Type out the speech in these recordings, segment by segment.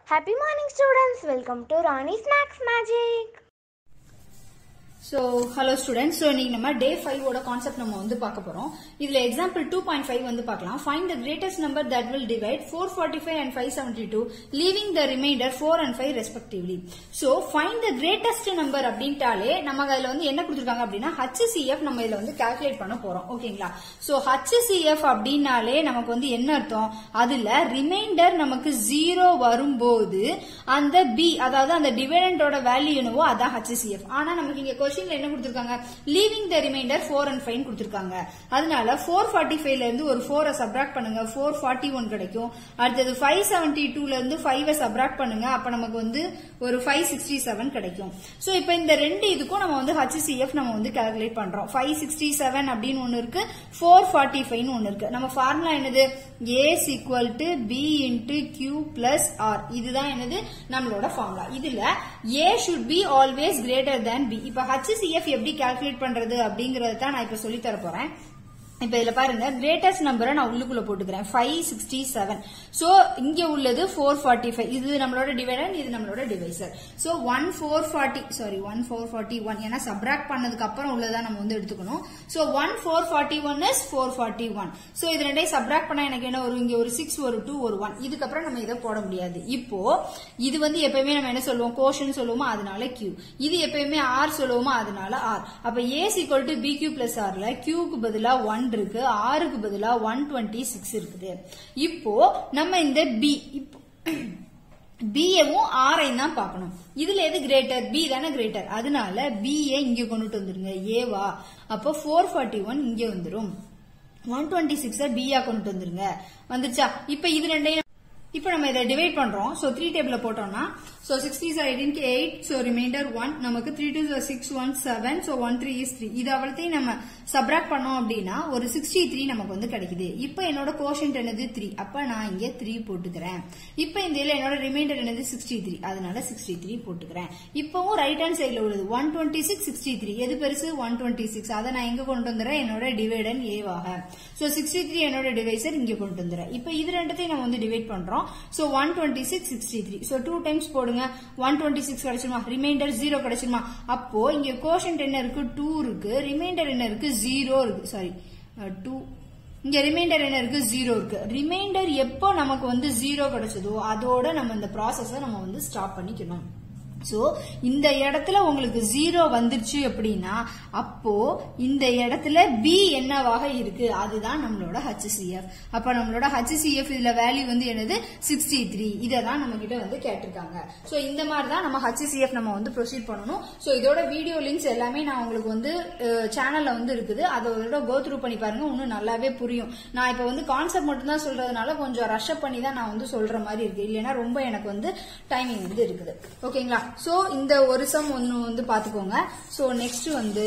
Happy morning, students. Welcome to Ronnie Snacks Magic. So hello students so இன்னைக்கு நம்ம day five ஓட concept நம்ம வந்து பார்க்க போறோம் இதுல எக்ஸாம்பிள் டூ பாயிண்ட் ஃபைவ் வந்து பார்க்கலாம் find the greatest number that will divide four forty five and five seventy two leaving the remainder four and five respectively so find the greatest number அப்படின்ட்டாலே நமக்கு அதுல வந்து என்ன கொடுத்துருக்காங்க அப்படின்னா ஹச்சிசிஎஃப் நம்ம இதுல வந்து கால்குலேட் பண்ண போறோம் ஓகேங்களா ஸோ ஹச்சிசிஎஃப் அப்படின்னாலே நமக்கு வந்து என்ன அர்த்தம் அதுல ரிமைண்டர் நமக்கு ஜீரோ வரும்போது அந்த பி அதாவது அந்த டிவிடெண்டோட வேல்யூ என்னவோ அதான் ஹச்சிசிஎஃப் ஆனா நமக்கு இங்க கொஸ்டின்ல என்ன கொடுத்திருக்காங்க leaving the remainder four and five கொடுத்திருக்காங்க அதனால ஃபோர் ஃபார்ட்டி ஃபைவ்ல இருந்து ஒரு ஃபோரை சப்ராக்ட் பண்ணுங்க ஃபோர் ஃபார்ட்டி ஒன் கிடைக்கும் அடுத்தது ஃபைவ் செவன்டி டூல இருந்து ஃபைவ் சப்ராக்ட் பண்ணுங்க அப்ப நமக்கு வந்து ஒரு ஃபைவ் சிக்ஸ்டி செவன் கிடைக்கும் சோ இப்போ இந்த ரெண்டு இதுக்கும் நம்ம வந்து ஹச்சிசிஎஃப் நம்ம வந்து கால்குலேட் பண்றோம் ஃபைவ் சிக்ஸ்டி செவன் அப்படின்னு ஒன்னு இருக்கு ஃபோர் ஃபார்ட்டி ஃபைவ்னு ஒன்னு இருக்கு நம்ம ஃபார்முலா என்னது a equal to b into q plus r இதுதான் என்னது நம்மளோட ஃபார்முலா இதுல a should b always greater than b இப்ப ஹச்சிசிஎஃப் எப்படி கால்குலேட் பண்றது அப்படிங்கறத தான் நான் இப்ப சொல்லி தர போறேன் இப்ப இதுல பாருங்க கிரேட்டஸ்ட் நம்பரை நான் உள்ளுக்குள்ள போட்டுக்கிறேன் ஃபைவ் சிக்ஸ்டி செவன் சோ இங்க உள்ளது ஃபோர் ஃபார்ட்டி ஃபைவ் இது நம்மளோட டிவைடர் இது நம்மளோட divisor so one four forty sorry one four forty one ஏன்னா சப்ராக்ட் பண்ணதுக்கு அப்புறம் உள்ளதா நம்ம வந்து எடுத்துக்கணும் so one four forty one is four forty one so இது ரெண்டையும் சப்ராக்ட் பண்ணா எனக்கு என்ன ஒரு இங்க ஒரு சிக்ஸ் ஒரு டூ ஒரு ஒன் இதுக்கப்புறம் நம்ம இதை போட முடியாது இப்போ இது வந்து எப்பயுமே நம்ம என்ன சொல்லுவோம் கோஷன் சொல்லுவோமா அதனால கியூ இது எப்பயுமே ஆர் சொல்லுவோமா அதனால ஆர் அப்ப a equal to b q plus ஆர்ல கியூக்கு பதிலா ஒன் இருக்கு ஆருக்கு பதிலா ஒன் டுவெண்ட்டி சிக்ஸ் இருக்குது இப்போ நம்ம இந்த பி இப்போ பிஏவும் ஆரையும் தான் பார்க்கணும் இதுல எது கிரேட்டர் பி தானே கிரேட்டர் அதனால பிஏ இங்க கொண்டுட்டு வந்துருங்க ஏவா அப்போ ஃபோர் ஃபார்ட்டி ஒன் இங்க வந்துரும் ஒன் டுவெண்ட்டி சிக்ஸ பியா கொண்டு வந்துருங்க வந்துச்சா இப்ப இது ரெண்டையும் இப்போ நம்ம இதை டிவைட் பண்றோம் சோ த்ரீ டேபிள் போட்டோம்னா so sixty eighteen eight so remainder one நமக்கு three two six one seven so one three is three இது அவ்வளோத்தையும் நம்ம சப்ராக்ட் பண்ணோம் அப்படின்னா ஒரு சிக்ஸ்டி த்ரீ நமக்கு வந்து கிடைக்குது இப்போ என்னோட கோஷன்ட் என்னது த்ரீ அப்ப நான் இங்க த்ரீ போட்டுக்கிறேன் இப்போ இந்த இதுல என்னோட ரிமைண்டர் என்னது சிக்ஸ்டி த்ரீ அதனால சிக்ஸ்டி த்ரீ போட்டுக்கிறேன் இப்பவும் ரைட் ஹேண்ட் சைட்ல உள்ளது one twenty six sixty three எது பெருசு ஒன் டுவெண்ட்டி சிக்ஸ் அதை நான் எங்க கொண்டு வந்துடுறேன் என்னோட டிவைடன் ஏவாக சோ சிக்ஸ்டி த்ரீ என்னோட டிவைசர் இங்க கொண்டு வந்துடுறேன் இப்போ இது ரெண்டத்தையும் நம்ம வந்து டிவைட் பண்றோம் so one twenty six sixty three so two times போடுங்க ஒன் டுவெண்ட்டி சிக்ஸ் கிடைச்சிருமா ரிமைண்டர் ஜீரோ கிடைச்சிருமா அப்போ இங்க கோஷன்ட் என்ன இருக்கு டூ இருக்கு ரிமைண்டர் என்ன இருக்கு ஜீரோ இருக்கு சாரி டூ இங்க ரிமைண்டர் என்ன இருக்கு ஜீரோ இருக்கு ரிமைண்டர் எப்போ நமக்கு வந்து ஜீரோ கிடைச்சதோ அதோட நம்ம இந்த ப்ராசஸ நம்ம வந்து ஸ்டாப் பண்ணிக்கணும் சோ இந்த இடத்துல உங்களுக்கு ஜீரோ வந்துருச்சு அப்படின்னா அப்போ இந்த இடத்துல பி என்னவாக இருக்கு அதுதான் நம்மளோட ஹச்சிசிஎஃப் அப்ப நம்மளோட ஹச்சிசிஎஃப் இதுல வேல்யூ வந்து என்னது சிக்ஸ்டி த்ரீ இதை தான் நம்ம கிட்ட வந்து கேட்டிருக்காங்க சோ இந்த மாதிரி தான் நம்ம ஹச்சிசிஎஃப் நம்ம வந்து ப்ரொசீட் பண்ணணும் சோ இதோட வீடியோ லிங்க்ஸ் எல்லாமே நான் உங்களுக்கு வந்து சேனல்ல வந்து இருக்குது அதோட கோ த்ரூ பண்ணி பாருங்க இன்னும் நல்லாவே புரியும் நான் இப்ப வந்து கான்செப்ட் மட்டும் தான் சொல்றதுனால கொஞ்சம் ரஷ் பண்ணி தான் நான் வந்து சொல்ற மாதிரி இருக்கு இல்லைன்னா ரொம்ப எனக்கு வந்து டைமிங் வந்து இருக்குது ஓகேங்களா சோ இந்த ஒரு சம் ஒன்னு வந்து பாத்துக்கோங்க சோ நெக்ஸ்ட் வந்து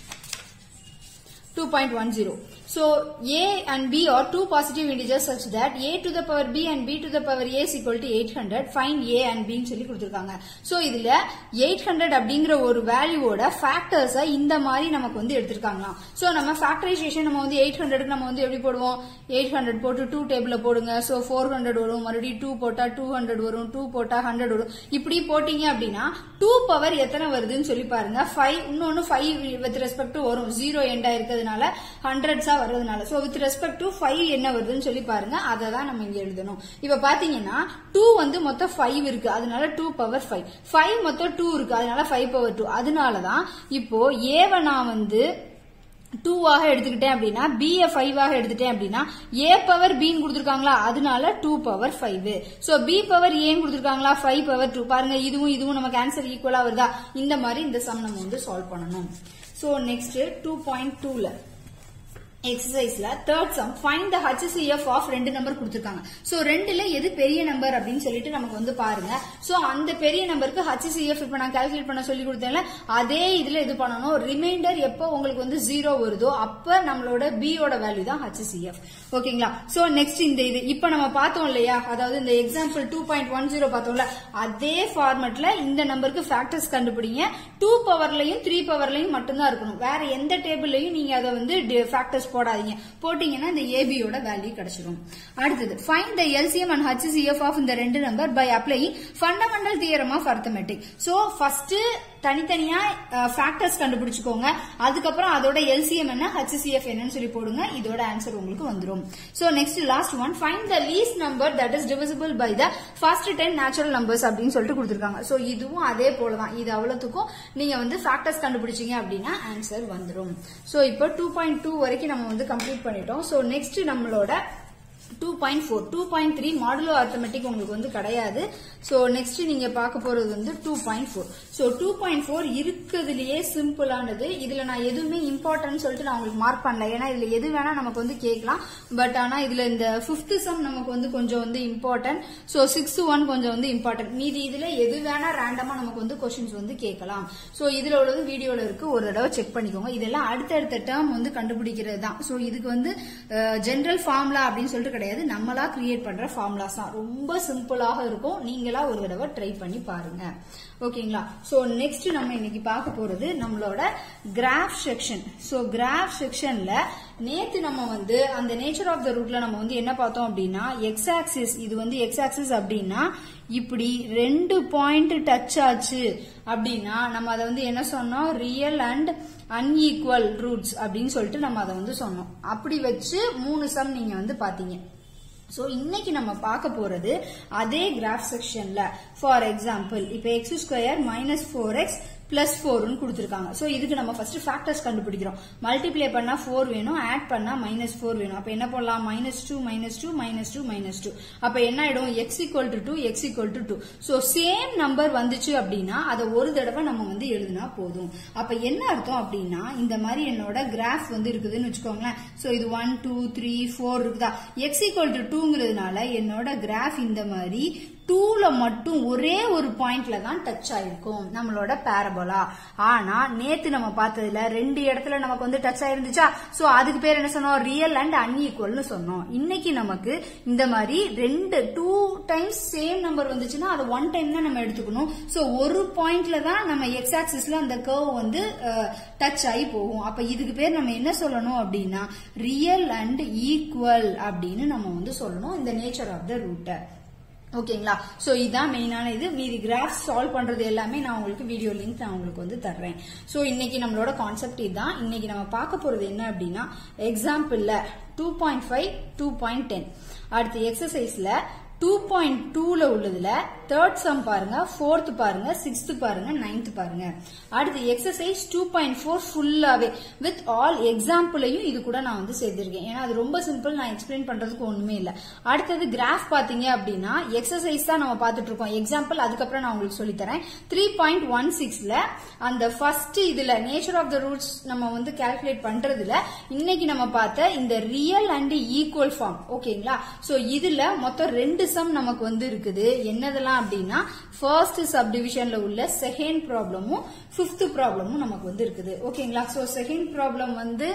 two point one zero So a and b are two positive integers such that a to the power b and b to the power a is equal to 800. Find a and b ன்னு சொல்லி கொடுத்திருக்காங்க. So இதுல 800 அப்படிங்கிற ஒரு வேல்யூவோட factors இந்த மாதிரி நமக்கு வந்து எடுத்திருக்காங்களாம். So நம்ம ஃபேக்டரைசேஷன் நம்ம வந்து 800 நம்ம வந்து எப்படி போடுவோம் 800 போட்டு 2 டேபிள்ல போடுங்க. So 400 வரும் மறுபடியும் 2 போட்டா 200 வரும் 2 போட்டா 100 வரும். இப்படி போட்டீங்க அப்படின்னா 2 பவர் எத்தனை வருதுன்னு சொல்லி பாருங்க 5 இன்னொன்னு 5 வித் ரெஸ்பெக்ட் வரும் 0 எண்ட் ஆயிருக்கிறதுனால ஹண்ட்ரட்ஸா வர்றதுனால so with respect to five என்ன வருதுன்னு சொல்லி பாருங்க அதை தான் நம்ம இங்க எழுதணும் இப்ப பாத்தீங்கன்னா டூ வந்து மொத்தம் ஃபைவ் இருக்கு அதனால டூ பவர் ஃபைவ் ஃபைவ் மொத்தம் டூ இருக்கு அதனால ஃபைவ் பவர் டூ அதனாலதான் இப்போ ஏவ நான் வந்து டூவாக எடுத்துக்கிட்டேன் அப்படின்னா பி ஃபைவ் ஆக எடுத்துட்டேன் அப்படின்னா ஏ பவர் பின்னு கொடுத்துருக்காங்களா அதனால two power five so b power ஏன்னு கொடுத்துருக்காங்களா ஃபைவ் பவர் டூ பாருங்க இதுவும் இதுவும் நமக்கு ஆன்சர் ஈக்குவலா வருதா இந்த மாதிரி இந்த சம் நம்ம வந்து சால்வ் பண்ணணும் சோ நெக்ஸ்ட் டூ பாயிண்ட் டூல எக்ஸசைஸ்ல third sum find the HCF of ரெண்டு நம்பர் கொடுத்துருக்காங்க சோ ரெண்டுல எது பெரிய நம்பர் அப்படின்னு சொல்லிட்டு நமக்கு வந்து பாருங்க சோ அந்த பெரிய நம்பருக்கு ஹச்சிசிஎஃப் இப்ப நான் கால்குலேட் பண்ண சொல்லி கொடுத்தேன்ல அதே இதுல இது பண்ணணும் ரிமைண்டர் எப்போ உங்களுக்கு வந்து ஜீரோ வருதோ அப்ப நம்மளோட பியோட வேல்யூ தான் ஹச்சிசிஎஃப் ஓகேங்களா சோ நெக்ஸ்ட் இந்த இது இப்ப நம்ம பார்த்தோம் இல்லையா அதாவது இந்த example two point one zero பார்த்தோம்ல அதே ஃபார்மட்ல இந்த நம்பருக்கு ஃபேக்டர்ஸ் கண்டுபிடிங்க டூ பவர்லயும் த்ரீ பவர்லயும் மட்டும்தான் இருக்கணும் வேற எந்த டேபிள்லயும் நீங்க அதை வந்து ஃபேக்டர்ஸ் போடாதீங்க போட்டீங்கன்னா இந்த ஏபியோட வேல்யூ கிடைச்சிடும் அடுத்தது find the LCM and HCF of இந்த ரெண்டு number by applying fundamental theorem of arithmetic so first தனித்தனியா ஃபேக்டர்ஸ் கண்டுபிடிச்சுக்கோங்க அதுக்கப்புறம் அதோட எல்சிஎம் என்ன ஹச்சிசிஎஃப் என்னன்னு சொல்லி போடுங்க இதோட ஆன்சர் உங்களுக்கு வந்துடும் so next last one find the least number that is divisible by the first ten natural numbers அப்படின்னு சொல்லிட்டு கொடுத்துருக்காங்க சோ இதுவும் அதே போலதான் இது அவ்வளவுக்கும் நீங்க வந்து ஃபேக்டர்ஸ் கண்டுபிடிச்சீங்க அப்படின்னா ஆன்சர் வந்துடும் சோ இப்போ டூ பாயிண்ட் டூ வரைக்கும் நம்ம வந்து கம்ப்ளீட் பண்ணிட்டோம் சோ நெக்ஸ்ட் நம்மளோட two point four two point three modulo arithmetic உங்களுக்கு வந்து கிடையாது ஸோ நெக்ஸ்ட் நீங்க பார்க்க போறது வந்து two point four so two point four இருக்கிறதுலயே சிம்பிளானது இதுல நான் எதுவுமே இம்பார்ட்டன்ட் சொல்லிட்டு நான் உங்களுக்கு மார்க் பண்ணல ஏன்னா இதுல எது வேணா நமக்கு வந்து கேட்கலாம் பட் ஆனா இதுல இந்த பிப்த் சம் நமக்கு வந்து கொஞ்சம் வந்து இம்பார்ட்டன்ட் ஸோ சிக்ஸ்த் ஒன் கொஞ்சம் வந்து இம்பார்ட்டன்ட் மீதி இதுல எது வேணா ரேண்டமா நமக்கு வந்து கொஸ்டின்ஸ் வந்து கேட்கலாம் ஸோ இதுல உள்ளது வீடியோல இருக்கு ஒரு தடவை செக் பண்ணிக்கோங்க இதெல்லாம் அடுத்தடுத்த டேர்ம் வந்து கண்டுபிடிக்கிறது தான் ஸோ இதுக்கு வந்து ஜென்ரல் ஃபார்முலா அப்படின்னு சொல்லிட்டு கிடையாது நம்மளா கிரியேட் பண்ற ஃபார்முலாஸ் தான் ரொம்ப சிம்பிளாக இருக்கும் நீங்களா ஒரு தடவை ட்ரை பண்ணி பாருங்க ஓகேங்களா சோ நெக்ஸ்ட் நம்ம இன்னைக்கு பார்க்க போறது நம்மளோட கிராஃப் செக்ஷன் சோ கிராஃப் செக்ஷன்ல நேத்து நம்ம வந்து அந்த நேச்சர் ஆஃப் த ரூட்ல நம்ம வந்து என்ன பார்த்தோம் அப்படின்னா எக்ஸ் ஆக்சிஸ் இது வந்து எக்ஸ் ஆக்சிஸ் அப்படின்னா இப்படி ரெண்டு பாயிண்ட் டச் ஆச்சு அப்படின்னா நம்ம அதை வந்து என்ன சொன்னோம் ரியல் அண்ட் அன்ஈக்குவல் ரூட்ஸ் அப்படின்னு சொல்லிட்டு நம்ம அதை வந்து சொன்னோம் அப்படி வச்சு மூணு சம் நீங்க வந்து பாத்தீங்க சோ இன்னைக்கு நம்ம பார்க்க போறது அதே கிராஃப் செக்ஷன்ல ஃபார் எக்ஸாம்பிள் இப்ப x square minus four x plus ஃபோர்னு கொடுத்துருக்காங்க ஸோ இதுக்கு நம்ம ஃபர்ஸ்ட் ஃபேக்டர்ஸ் கண்டுபிடிக்கிறோம் மல்டிப்ளை பண்ணா ஃபோர் வேணும் ஆட் பண்ணா மைனஸ் ஃபோர் வேணும் அப்ப என்ன பண்ணலாம் minus two minus two minus two minus two அப்ப என்ன ஆயிடும் x equal to two x equal to two so same number வந்துச்சு அப்படின்னா அதை ஒரு தடவை நம்ம வந்து எழுதினா போதும் அப்ப என்ன அர்த்தம் அப்படின்னா இந்த மாதிரி என்னோட கிராஃப் வந்து இருக்குதுன்னு வச்சுக்கோங்களேன் ஸோ இது ஒன் டூ த்ரீ ஃபோர் இருக்குதா எக்ஸ் ஈக்குவல் டு டூங்கிறதுனால என்னோட கிராஃப் இந்த மாதிரி டூல மட்டும் ஒரே ஒரு பாயிண்ட்ல தான் டச் ஆயிருக்கும் நம்மளோட பேரபோலா ஆனா நேத்து நம்ம பார்த்ததுல ரெண்டு இடத்துல நமக்கு வந்து டச் ஆயிருந்துச்சா சோ அதுக்கு பேர் என்ன சொன்னோம் ரியல் அண்ட் அன்ஈக்குவல்னு சொன்னோம் இன்னைக்கு நமக்கு இந்த மாதிரி ரெண்டு டூ டைம்ஸ் சேம் நம்பர் வந்துச்சுன்னா அது ஒன் டைம் தான் நம்ம எடுத்துக்கணும் சோ ஒரு பாயிண்ட்ல தான் நம்ம எக்ஸ் ஆக்சிஸ்ல அந்த கர்வ் வந்து டச் ஆகி போகும் அப்ப இதுக்கு பேர் நம்ம என்ன சொல்லணும் அப்படின்னா ரியல் அண்ட் ஈக்குவல் அப்படின்னு நம்ம வந்து சொல்லணும் இந்த நேச்சர் ஆஃப் த ரூட்டை ஓகேங்களா சோ இதான் மெயினான இது மீதி கிராஃப் சால்வ் பண்றது எல்லாமே நான் உங்களுக்கு வீடியோ லிங்க் நான் உங்களுக்கு வந்து தர்றேன் சோ இன்னைக்கு நம்மளோட கான்செப்ட் இதுதான் இன்னைக்கு நம்ம பார்க்க போறது என்ன அப்படின்னா எக்ஸாம்பிள்ல two point five two point ten அடுத்து எக்ஸசைஸ்ல டூ பாயிண்ட் டூல உள்ளதுல தேர்ட் சம் பாருங்க ஃபோர்த் பாருங்க சிக்ஸ்த் பாருங்க நைன்த் பாருங்க அடுத்து எக்ஸசைஸ் டூ பாயிண்ட் ஃபோர் ஃபுல்லாவே வித் ஆல் எக்ஸாம்பிளையும் இது கூட நான் வந்து சேர்த்திருக்கேன் ஏன்னா அது ரொம்ப சிம்பிள் நான் எக்ஸ்பிளைன் பண்றதுக்கு ஒண்ணுமே இல்ல அடுத்தது கிராஃப் பாத்தீங்க அப்படின்னா எக்ஸசைஸ் தான் நம்ம பார்த்துட்டு இருக்கோம் எக்ஸாம்பிள் அதுக்கப்புறம் நான் உங்களுக்கு சொல்லி தரேன் த்ரீ பாயிண்ட் ஒன் சிக்ஸ்ல அந்த ஃபர்ஸ்ட் இதுல நேச்சர் ஆஃப் த ரூட்ஸ் நம்ம வந்து கால்குலேட் பண்றதுல இன்னைக்கு நம்ம பார்த்த இந்த ரியல் அண்ட் ஈக்குவல் ஃபார்ம் ஓகேங்களா சோ இதுல மொத்தம் ரெண்டு சம் நமக்கு வந்து இருக்குது என்னதெல்லாம் அப்படின்னா ஃபர்ஸ்ட் சப்டிவிஷன்ல உள்ள செகண்ட் ப்ராப்ளமும் பிப்த் ப்ராப்ளமும் நமக்கு வந்து இருக்குது ஓகேங்களா சோ செகண்ட் ப்ராப்ளம் வந்து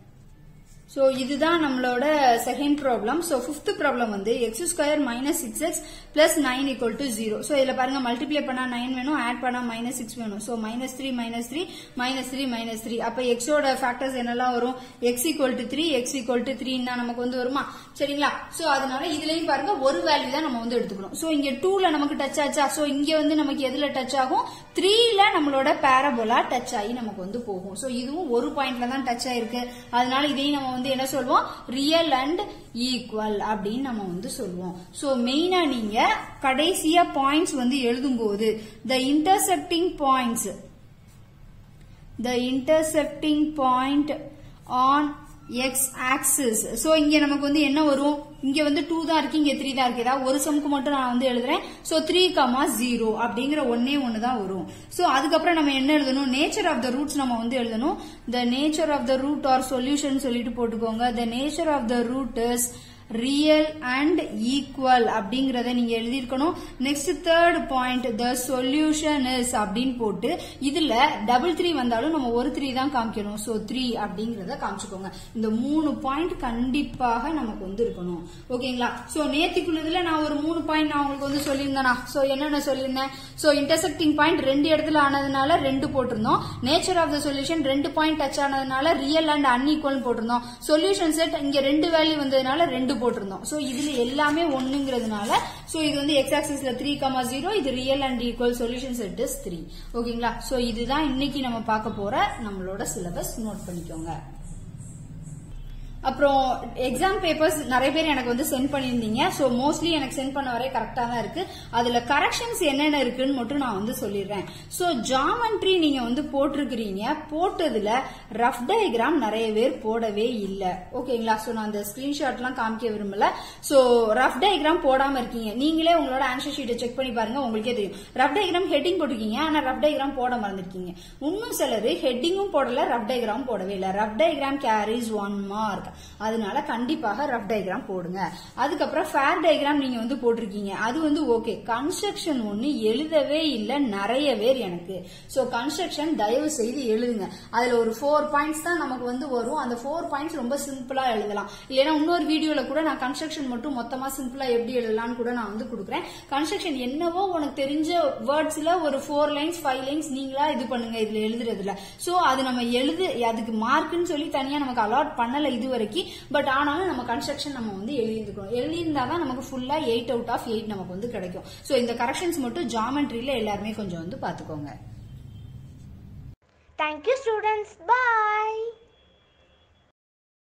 சோ இதுதான் நம்மளோட second problem so fifth problem வந்து x square minus six x plus nine equal to zero so இதுல பாருங்க மல்டிப்ளை பண்ணா நைன் வேணும் ஆட் பண்ணா மைனஸ் சிக்ஸ் வேணும் so minus three minus three minus three minus three அப்ப எக்ஸோட ஃபேக்டர்ஸ் என்னெல்லாம் வரும் x equal to three x equal to த்ரீன்னு தான் நமக்கு வந்து வருமா சரிங்களா சோ அதனால இதுலயும் பாருங்க ஒரு வேல்யூ தான் நம்ம வந்து எடுத்துக்கணும் சோ இங்க டூல நமக்கு டச் ஆச்சா சோ இங்க வந்து நமக்கு எதுல டச் ஆகும் த்ரீல நம்மளோட பேரபோலா டச் ஆகி நமக்கு வந்து போகும் சோ இதுவும் ஒரு பாயிண்ட்ல தான் டச் ஆயிருக்கு அதனால இதையும் நம்ம வந்து என்ன சொல்லுவோம் ரியல் அண்ட் ஈக்குவல் அப்படின்னு நம்ம வந்து சொல்லுவோம் சோ மெயினா நீங்க கடைசியா பாயிண்ட்ஸ் வந்து எழுதும்போது the intercepting points the intercepting point on x axis so இங்க நமக்கு வந்து என்ன வரும் இங்க வந்து டூ தான் இருக்கு இங்க த்ரீ தான் இருக்கு ஏதாவது ஒரு சமுக்கு மட்டும் நான் வந்து எழுதுறேன் சோ த்ரீ கமா ஜீரோ அப்படிங்கிற ஒன்னே ஒன்னு தான் வரும் சோ அதுக்கப்புறம் நம்ம என்ன எழுதணும் நேச்சர் ஆஃப் த ரூட்ஸ் நம்ம வந்து எழுதணும் the nature of the root or solution சொல்லிட்டு போட்டுக்கோங்க the nature of the root is real and equal அப்படிங்கறத நீங்க எழுதியிருக்கணும் next third point the solution is அப்படின்னு போட்டு இதுல டபுள் த்ரீ வந்தாலும் நம்ம ஒரு த்ரீ தான் காமிக்கணும் சோ த்ரீ அப்படிங்கறத காமிச்சுக்கோங்க இந்த மூணு பாயிண்ட் கண்டிப்பாக நமக்கு வந்து இருக்கணும் ஓகேங்களா சோ நேத்திக்குள்ளதுல நான் ஒரு மூணு பாயிண்ட் நான் உங்களுக்கு வந்து சொல்லியிருந்தேனா சோ என்னென்ன சொல்லியிருந்தேன் சோ இன்டர்செக்டிங் பாயிண்ட் ரெண்டு இடத்துல ஆனதுனால ரெண்டு போட்டிருந்தோம் நேச்சர் ஆஃப் த சொல்யூஷன் ரெண்டு பாயிண்ட் டச் ஆனதுனால ரியல் அண்ட் அன்இக்குவல் போட்டிருந்தோம் சொல்யூஷன் செட் இங்க ரெண்டு வேல்யூ வந்ததுனால ரெண்டு போட்டிருந்தோம் சோ இதுல எல்லாமே ஒண்ணுங்கிறதுனால சோ இது வந்து எக்ஸ் ஆக்சிஸ்ல த்ரீ கமா ஜீரோ இது real and equal solution set is three ஓகேங்களா சோ இதுதான் இன்னைக்கு நம்ம பார்க்க போற நம்மளோட சிலபஸ் நோட் பண்ணிக்கோங்க அப்புறம் எக்ஸாம் பேப்பர்ஸ் நிறைய பேர் எனக்கு வந்து சென்ட் பண்ணியிருந்தீங்க ஸோ மோஸ்ட்லி எனக்கு சென்ட் பண்ண வரை கரெக்டாக தான் இருக்கு அதுல கரெக்ஷன்ஸ் என்னென்ன இருக்குன்னு மட்டும் நான் வந்து சொல்லிடுறேன் ஸோ ஜாமெண்ட்ரி நீங்க வந்து போட்டிருக்கிறீங்க போட்டதுல ரஃப் டயக்ராம் நிறைய பேர் போடவே இல்லை ஓகேங்களா ஸோ நான் அந்த ஸ்கிரீன்ஷாட்லாம் காமிக்க விரும்பல ஸோ ரஃப் டயக்ராம் போடாம இருக்கீங்க நீங்களே உங்களோட ஆன்சர் ஷீட்டை செக் பண்ணி பாருங்க உங்களுக்கே தெரியும் ரஃப் டயக்ராம் ஹெட்டிங் போட்டிருக்கீங்க ஆனா ரஃப் டயக்ராம் போட மறந்துருக்கீங்க இன்னும் சிலர் ஹெட்டிங்கும் போடல ரஃப் டயக்ராம் போடவே இல்லை rough diagram carries one mark அதனால கண்டிப்பாக ரஃப் டயக்ராம் போடுங்க அதுக்கப்புறம் ஃபேர் டயக்ராம் நீங்க வந்து போட்டிருக்கீங்க அது வந்து ஓகே கன்ஸ்ட்ரக்ஷன் ஒண்ணு எழுதவே இல்லை நிறைய பேர் எனக்கு சோ கன்ஸ்ட்ரக்ஷன் தயவு செய்து எழுதுங்க அதுல ஒரு ஃபோர் பாயிண்ட்ஸ் தான் நமக்கு வந்து வரும் அந்த ஃபோர் பாயிண்ட்ஸ் ரொம்ப சிம்பிளா எழுதலாம் இல்லைன்னா இன்னொரு வீடியோல கூட நான் கன்ஸ்ட்ரக்ஷன் மட்டும் மொத்தமா சிம்பிளா எப்படி எழுதலாம்னு கூட நான் வந்து கொடுக்குறேன் கன்ஸ்ட்ரக்ஷன் என்னவோ உனக்கு தெரிஞ்ச வேர்ட்ஸ்ல ஒரு ஃபோர் லைன்ஸ் ஃபைவ் லைன்ஸ் நீங்களா இது பண்ணுங்க இதுல எழுதுறதுல சோ அது நம்ம எழுது அதுக்கு மார்க்குன்னு சொல்லி தனியா நமக்கு அலாட் பண்ணல இது வரைக்கும் பட் ஆனாலும் நம்ம கன்ஸ்ட்ரக்ஷன் நம்ம வந்து எழுதியிருக்கணும் எழுதியிருந்தா தான் நமக்கு ஃபுல்லா எயிட் அவுட் ஆஃப் எயிட் நமக்கு வந்து கிடைக்கும் சோ இந்த கரெக்ஷன்ஸ் மட்டும் ஜாமெட்ரியில எல்லாருமே கொஞ்சம் வந்து பாத்துக்கோங்க Thank you, students. Bye.